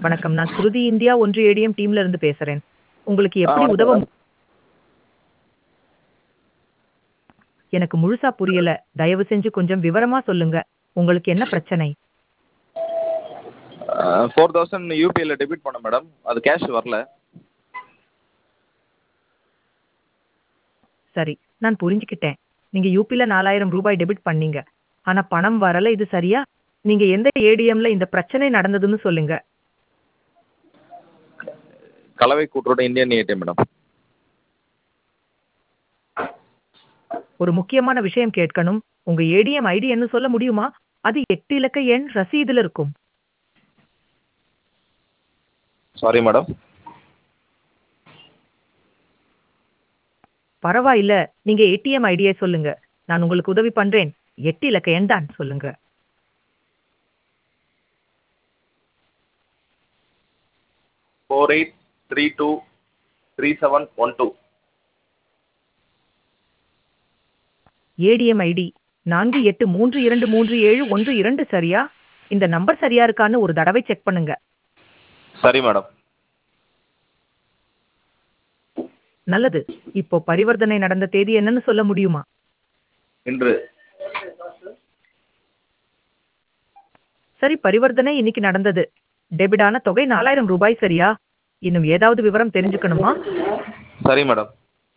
வணக்கம் நான் ஸ்ருதி இந்தியா ஒன்று ஏடிஎம் டீம்ல இருந்து பேசுறேன் உங்களுக்கு எப்படி வணக்கம் உதவ மேடம். எனக்கு முழுசா புரியல தயவு செஞ்சு கொஞ்சம் விவரமா சொல்லுங்க உங்களுக்கு என்ன பிரச்சனை ஃபோர் தௌசண்ட் யூபிஐல டெபிட் பண்ணேன் மேடம் அது கேஷ் வரல சரி நான் புரிஞ்சுக்கிட்டேன் நீங்க யூபில நாலாயிரம் ரூபாய் டெபிட் பண்ணீங்க ஆனா பணம் வரல இது சரியா நீங்க எந்த ஏடிஎம்ல இந்த பிரச்சனை நடந்ததுன்னு சொல்லுங்க கலவை கூட்டுறோட இந்தியன் ஏடிஎம் மேடம் ஒரு முக்கியமான விஷயம் கேட்கணும் உங்க ஏடிஎம் ஐடி என்ன சொல்ல முடியுமா அது எட்டு இலக்க எண் ரசீதுல இருக்கும் சாரி மேடம் பரவாயில்ல நீங்க ஏடிஎம் ஐடியை சொல்லுங்க நான் உங்களுக்கு உதவி பண்றேன் எட்டு இலக்க எண் தான் சொல்லுங்க four eight three two three seven one two ATM ID நான்கு எட்டு மூன்று இரண்டு மூன்று ஏழு ஒன்று இரண்டு சரியா இந்த நம்பர் சரியா இருக்கான்னு ஒரு தடவை செக் பண்ணுங்க சரி மேடம் நல்லது இப்போ பரிவர்த்தனை நடந்த தேதி என்னன்னு சொல்ல முடியுமா இன்று சரி பரிவர்த்தனை இன்னைக்கு நடந்தது டெபிட்டான தொகை நாலாயிரம் ரூபாய் சரியா இன்னும் ஏதாவது விவரம் தெரிஞ்சுக்கணுமா சரி மேடம்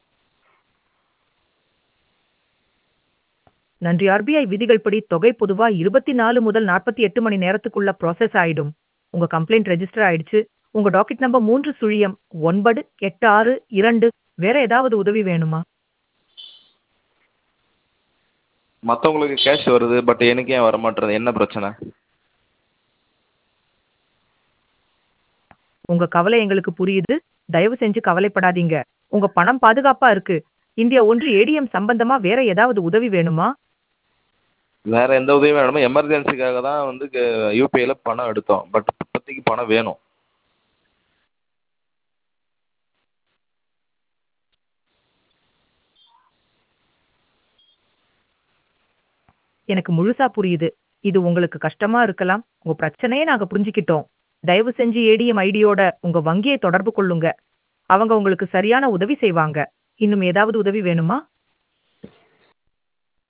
நன்றி ஆர்பிஐ விதிகள் படி தொகை பொதுவா இருபத்தி நாலு முதல் நாற்பத்தி எட்டு மணி நேரத்துக்குள்ள ப்ராசஸ் ஆயிடும் உங்க கம்ப்ளைண்ட் ரெஜிஸ்டர் ஆயிடுச்சு உங்க டாக்கெட் நம்பர் மூன்று சுழியம் ஒன்பது எட்டு ஆறு இரண்டு வேற ஏதாவது உதவி வேணுமா மற்றவங்களுக்கு கேஷ் வருது பட் எனக்கு ஏன் வர மாட்டேறது என்ன பிரச்சனை உங்க கவலை எங்களுக்கு புரியுது தயவு செஞ்சு கவலைப்படாதீங்க உங்க பணம் பாதுகாப்பா இருக்கு இந்தியா ஒன்று ஏடிஎம் சம்பந்தமா வேற ஏதாவது உதவி வேணுமா வேற எந்த உதவியும் வேணும் எமர்ஜென்சிக்காக தான் வந்து யூபிஐல பணம் எடுத்தோம் பட் இப்போதைக்கு பணம் வேணும் எனக்கு முழுசா புரியுது இது உங்களுக்கு கஷ்டமா இருக்கலாம் உங்க பிரச்சனையை நாங்க புரிஞ்சுக்கிட்டோம் தயவு செஞ்சு ஏடிஎம் ஐடியோட உங்க வங்கியை தொடர்பு கொள்ளுங்க அவங்க உங்களுக்கு சரியான உதவி செய்வாங்க இன்னும் ஏதாவது உதவி வேணுமா